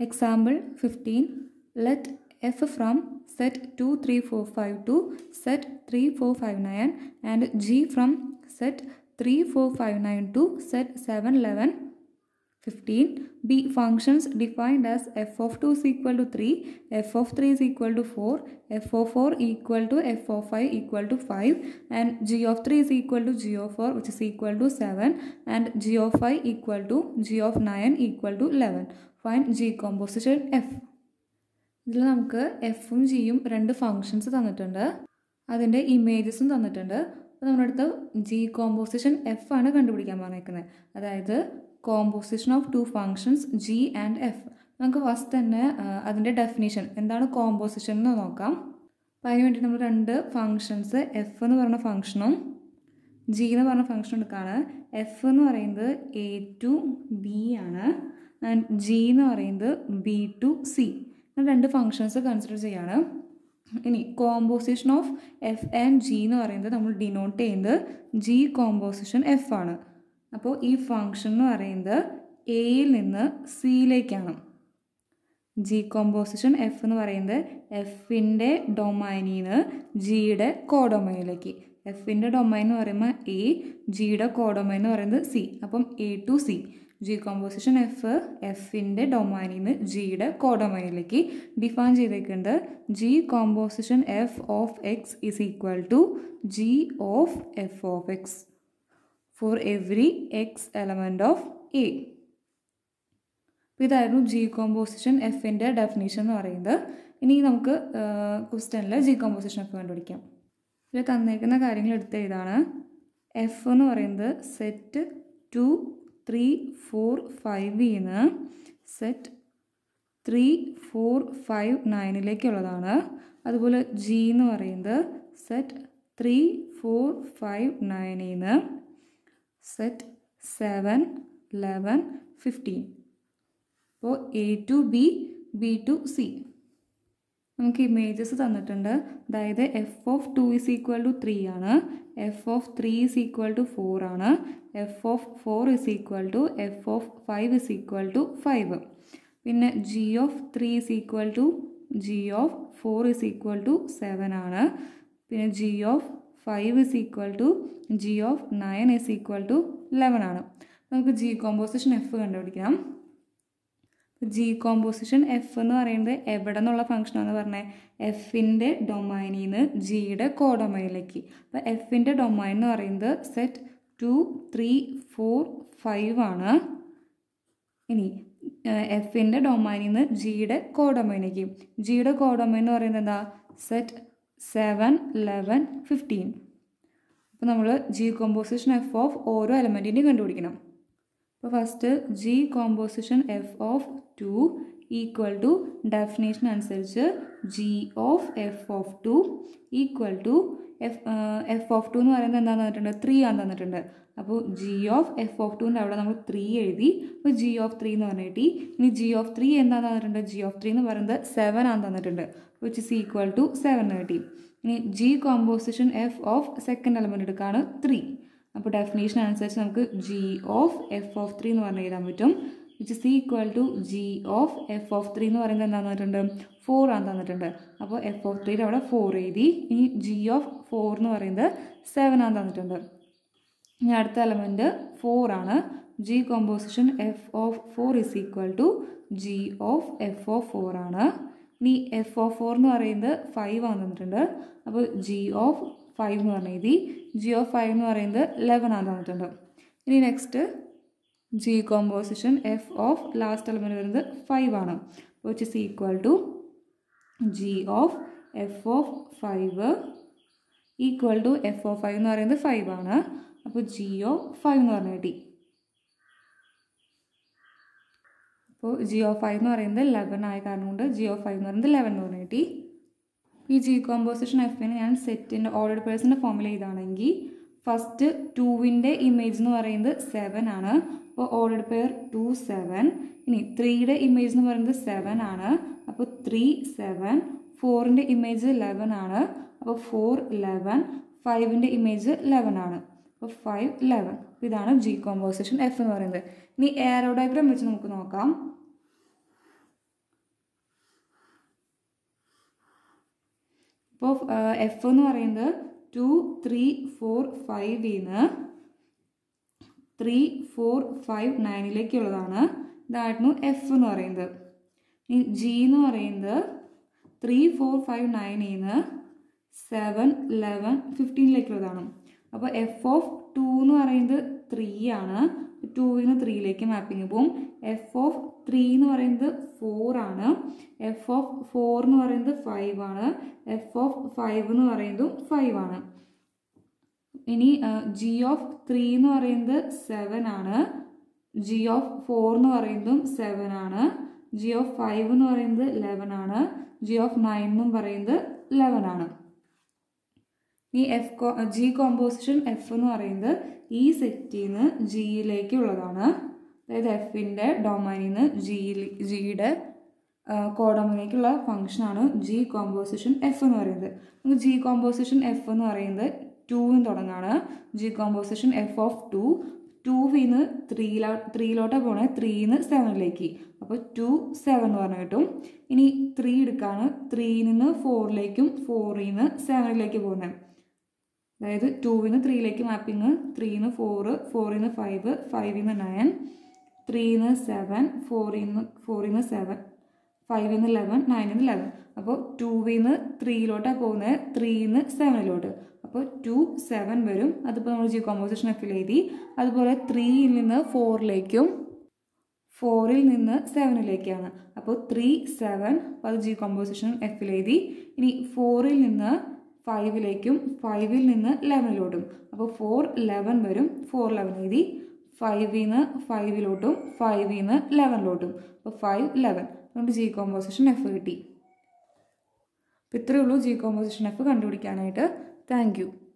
Example 15. Let f from set 2, 3, 4, 5 to set 3, 4, 5, 9 and g from set 3, 4, 5, 9 to set 7, 11, 15 be functions defined as f of 2 is equal to 3, f of 3 is equal to 4, f of 4 equal to f of 5 equal to 5 and g of 3 is equal to g of 4 which is equal to 7 and g of 5 equal to g of 9 equal to 11. Find g composition f. ഇതിൽ നമുക്ക് എഫും ജിയും രണ്ട് functions തന്നിട്ടുണ്ട് അതിൻ്റെ ഇമേജസും തന്നിട്ടുണ്ട് അപ്പോൾ നമ്മുടെ അടുത്ത് ജി കോമ്പോസിഷൻ എഫ് ആണ് കണ്ടുപിടിക്കാൻ പറഞ്ഞേക്കുന്നത് അതായത് composition of two functions G and F നമുക്ക് ഫസ്റ്റ് തന്നെ അതിൻ്റെ ഡെഫിനേഷൻ എന്താണ് കോമ്പോസിഷൻ എന്ന് നോക്കാം അപ്പോൾ അതിന് വേണ്ടി നമ്മൾ രണ്ട് ഫങ്ഷൻസ് എഫ് എന്ന് പറഞ്ഞ ഫങ്ഷനും ജി എന്ന് പറഞ്ഞ ഫങ്ഷൻ എടുക്കുകയാണ് എഫ് എന്ന് പറയുന്നത് എ ടു ബി ആണ് ആൻഡ് ജി എന്ന് പറയുന്നത് ബി ടു സി രണ്ട് ഫങ്ഷൻസ് കൺസിഡർ ചെയ്യാണ് ഇനി composition of F and G എന്ന് പറയുന്നത് നമ്മൾ ഡിനോട്ട് ചെയ്യുന്നത് ജി കോമ്പോസിഷൻ എഫ് ആണ് അപ്പോൾ ഈ ഫങ്ഷൻ എന്ന് പറയുന്നത് എയിൽ നിന്ന് സിയിലേക്കാണ് ജി കോമ്പോസിഷൻ എഫ് എന്ന് പറയുന്നത് എഫിൻ്റെ ഡൊമൈനിൽ നിന്ന് ജിയുടെ കോഡൊമൈനിലേക്ക് എഫിൻ്റെ ഡൊമൈൻ എന്ന് പറയുമ്പോൾ എ ജിയുടെ കോഡൊമൈൻ എന്ന് പറയുന്നത് സി അപ്പം A to C G composition F എഫിൻ്റെ ഡൊമൈനിൽ നിന്ന് ജിയുടെ കോഡൊമൈനിലേക്ക് ഡിഫൈൻ ചെയ്തേക്കുന്നുണ്ട് G composition F of X is equal to G of F of X for every X element of A ഇതായിരുന്നു ജി കോമ്പോസിഷൻ എഫിൻ്റെ ഡെഫിനേഷൻ എന്ന് പറയുന്നത് ഇനി നമുക്ക് ക്വസ്റ്റനിൽ ജി കോമ്പോസിഷൻ എഫ് കണ്ടുപിടിക്കാം ഇതിൽ തന്നേക്കുന്ന കാര്യങ്ങൾ എടുത്ത ഇതാണ് എഫ് എന്ന് പറയുന്നത് സെറ്റ് ടു ത്രീ ഫോർ ഫൈവിൽ നിന്ന് സെറ്റ് ത്രീ ഫോർ ഫൈവ് നയനിലേക്കുള്ളതാണ് അതുപോലെ ജി എന്ന് പറയുന്നത് സെറ്റ് ത്രീ ഫോർ ഫൈവ് നയനിൽ നിന്ന് സെറ്റ് സെവൻ ലെവൻ ഫിഫ്റ്റീൻ അപ്പോൾ A to B B to C നമുക്ക് ഇമേജസ് തന്നിട്ടുണ്ട് അതായത് F of two is equal to three ആണ് F of three is equal to four ആണ് F of four is equal to F of five is equal to five പിന്നെ G of three is equal to G of four is equal to seven ആണ് പിന്നെ G of five is equal to G of nine is equal to eleven ആണ് നമുക്ക് G composition F കണ്ടുപിടിക്കാം G composition F എന്ന് പറയുന്നത് എവിടെ നിന്നുള്ള ഫംഗ്ഷനാണെന്ന് പറഞ്ഞാൽ എഫിൻ്റെ ഡൊമൈനിൽ നിന്ന് ജിയുടെ കോഡൊമൈനിലേക്ക് അപ്പോൾ എഫിൻ്റെ ഡൊമൈൻ എന്ന് പറയുന്നത് set two three four five ആണ് ഇനി എഫിൻ്റെ ഡൊമൈനിൽ നിന്ന് ജിയുടെ കോഡൊമൈനിലേക്ക് ജിയുടെ കോഡൊമൈൻ എന്ന് പറയുന്നത് എന്താ സെറ്റ് സെവൻ ലെവൻ ഫിഫ്റ്റീൻ അപ്പോൾ നമ്മൾ ജി കോമ്പോസിഷൻ എഫ് ഓഫ് ഓരോ എലമെൻറ്റിൻ്റെയും കണ്ടുപിടിക്കണം അപ്പോൾ first G composition F of two equal to definition അനുസരിച്ച് G of F of two equal to F F of two എന്ന് പറയുന്നത് എന്താണെന്ന് തന്നിട്ടുണ്ട് ത്രീ ആണ് തന്നിട്ടുണ്ട് അപ്പോൾ ജി ഓഫ് എഫ് ഓഫ് ടുവിൻ്റെ അവിടെ നമ്മൾ ത്രീ എഴുതി അപ്പോൾ ജി ഓഫ് ത്രീ എന്ന് പറഞ്ഞ് കിട്ടി ഇനി ജി ഓഫ് ത്രീ എന്താണെന്ന് തന്നിട്ടുണ്ട് ജി ഓഫ് ത്രീ എന്ന് പറയുന്നത് സെവൻ ആണ് തന്നിട്ടുണ്ട് which is equal to seven കിട്ടി ഇനി G composition F of second element എടുക്കുകയാണ് ത്രീ അപ്പോൾ ഡെഫിനേഷൻ അനുസരിച്ച് നമുക്ക് G of F of three എന്ന് പറഞ്ഞ് എഴുതാൻ പറ്റും which is equal to G of F of three എന്ന് പറയുന്നത് എന്താ തന്നിട്ടുണ്ട് ഫോർ ആണ് തന്നിട്ടുണ്ട് അപ്പോൾ എഫ് ഓഫ് ത്രീയുടെ അവിടെ ഫോർ എഴുതി ഇനി ജി ഓഫ് ഫോർ എന്ന് പറയുന്നത് സെവൻ ആണ് തന്നിട്ടുണ്ട് ഇനി അടുത്ത എലമെൻറ്റ് ഫോർ ആണ് G composition F of four is equal to G of F of four ആണ് ഇനി എഫ് ഓഫ് ഫോർ എന്ന് പറയുന്നത് ഫൈവ് ആണ് തന്നിട്ടുണ്ട് അപ്പോൾ ജി ഓഫ് ഫൈവ് എന്ന് പറഞ്ഞ എഴുതി ജി ഓഫ് ഫൈവ് എന്ന് പറയുന്നത് ലെവൻ ആണ് തന്നിട്ടുണ്ട് ഇനി next G composition F of last element വരുന്നത് ഫൈവ് ആണ് which is equal to G of F of five equal to F of five എന്ന് പറയുന്നത് ഫൈവ് ആണ് അപ്പോൾ ജി ഓ ഫൈവ് എന്ന് പറഞ്ഞ കിട്ടി അപ്പോൾ ജി ഓ ഫൈവ് എന്ന് പറയുന്നത് ലെവൻ ആയ കാരണം കൊണ്ട് ജി ഓ ഫൈവ് എന്ന് പറയുന്നത് ലെവൻ എന്ന് പറഞ്ഞ കിട്ടി ഈ ജി കോമ്പോസിഷൻ എഫിന് ഞാൻ സെറ്റിൻ്റെ ഓർഡർ പേഴ്സിൻ്റെ ഫോമിൽ ചെയ്താണെങ്കിൽ ഫസ്റ്റ് ടൂവിൻ്റെ ഇമേജ് എന്ന് പറയുന്നത് സെവൻ ആണ് അപ്പോൾ ഓർഡർ പെയർ ടു സെവൻ ഇനി ത്രീയുടെ ഇമേജ് എന്ന് പറയുന്നത് സെവൻ ആണ് അപ്പോൾ ത്രീ സെവൻ ഫോറിൻ്റെ ഇമേജ് ലെവൻ ആണ് അപ്പോൾ ഫോർ ലെവൻ ഫൈവിൻ്റെ ഇമേജ് ലെവൻ ആണ് അപ്പോൾ ഫൈവ് ലെവൻ ഇതാണ് ജി കോമ്പോസിഷൻ എഫ് എന്ന് പറയുന്നത് ഇനി എയറോ ഡയഗ്രാം വെച്ച് നമുക്ക് നോക്കാം ഇപ്പോൾ എഫ് എന്ന് പറയുന്നത് ടു ത്രീ ഫോർ ഫൈവിന്ന് ത്രീ ഫോർ ഫൈവ് നയനിലേക്കുള്ളതാണ് ഇതായിരുന്നു എഫ് എന്ന് പറയുന്നത് ഇനി ജി എന്ന് പറയുന്നത് ത്രീ ഫോർ ഫൈവ് നയനിൽ നിന്ന് സെവൻ ലെവൻ ഫിഫ്റ്റീനിലേക്കുള്ളതാണ് അപ്പോൾ എഫ് ഓഫ് ടു എന്ന് പറയുന്നത് ത്രീ ആണ് ടൂവിൽ നിന്ന് ത്രീയിലേക്ക് മാപ്പിംഗ് പോവും എഫ് ഓഫ് ത്രീ എന്ന് പറയുന്നത് ഫോർ ആണ് എഫ് ഓഫ് ഫോർ എന്ന് പറയുന്നത് ഫൈവ് ആണ് എഫ് ഓഫ് ഫൈവ് എന്ന് പറയുന്നതും ഫൈവ് ആണ് ഇനി ജി ഓഫ് ത്രീ എന്ന് പറയുന്നത് സെവൻ ആണ് ജി ഓഫ് ഫോർ എന്ന് പറയുന്നതും സെവൻ ആണ് ജി ഓഫ് ഫൈവ് എന്ന് പറയുന്നത് ലെവൻ ആണ് ജി ഓഫ് നയൻ എന്നും പറയുന്നത് ലെവൻ ആണ് ഈ എഫ് കോ ജി കോമ്പോസിഷൻ എഫ് എന്ന് പറയുന്നത് ഈ സെറ്റിൽ നിന്ന് ജിയിലേക്കുള്ളതാണ് അതായത് എഫിൻ്റെ ഡൊമൈനിൽ നിന്ന് ജിയിൽ ജിയുടെ കോഡൊമൈനിലേക്കുള്ള ഫംഗ്ഷനാണ് ജി കോമ്പോസിഷൻ എഫ് എന്ന് പറയുന്നത് നമുക്ക് ജി കോമ്പോസിഷൻ എഫ് എന്ന് പറയുന്നത് ടൂന്ന് തുടങ്ങാണ് g composition F of two ടൂവിന്ന് ത്രീയിലോ ത്രീയിലോട്ടാണ് പോണേ ത്രീന്ന് സെവനിലേക്ക് അപ്പോൾ ടു സെവൻ എന്ന് പറഞ്ഞു കിട്ടും ഇനി ത്രീ എടുക്കാണ് ത്രീയിൽ നിന്ന് ഫോറിലേക്കും ഫോറിൽ നിന്ന് സെവനിലേക്ക് പോകുന്നത് അതായത് ടൂവിന്ന് ത്രീയിലേക്ക് മാപ്പിങ് ത്രീന്ന് ഫോറ് ഫോറിൽ നിന്ന് ഫൈവ് ഫൈവിൽ നിന്ന് നയൻ ത്രീയിൽ നിന്ന് സെവൻ ഫോറിൽ നിന്ന് ഫോറിൽ നിന്ന് സെവൻ ഫൈവിൽ നിന്ന് ലെവൻ നയനിൽ നിന്ന് ലെവൻ അപ്പോൾ ടൂവിൽ നിന്ന് ത്രീയിലോട്ടാണ് പോകുന്നത് ത്രീയിൽ നിന്ന് സെവനിലോട്ട് അപ്പോൾ ടു സെവൻ വരും അതിപ്പോൾ നമ്മൾ ജി കോമ്പോസിഷൻ എഫിൽ എഴുതി അതുപോലെ ത്രീയിൽ നിന്ന് ഫോറിലേക്കും ഫോറിൽ നിന്ന് സെവനിലേക്കാണ് അപ്പോൾ ത്രീ സെവൻ അപ്പോൾ അത് ജി കോമ്പോസിഷൻ എഫിൽ എഴുതി ഇനി ഫോറിൽ നിന്ന് ഫൈവിലേക്കും ഫൈവിൽ നിന്ന് ലെവനിലോട്ടും അപ്പോൾ ഫോർ ലെവൻ വരും ഫോർ ലെവൻ എഴുതി ഫൈവിൽ നിന്ന് ഫൈവിലോട്ടും ഫൈവിൽ നിന്ന് ലെവനിലോട്ടും അപ്പോൾ ഫൈവ് ലെവൻ അതുകൊണ്ട് ജി കോമ്പോസിഷൻ എഫ് കിട്ടി അപ്പോൾ ഇത്രയേ ഉള്ളൂ ജി കോമ്പോസിഷൻ എഫ് കണ്ടുപിടിക്കാനായിട്ട് താങ്ക് യു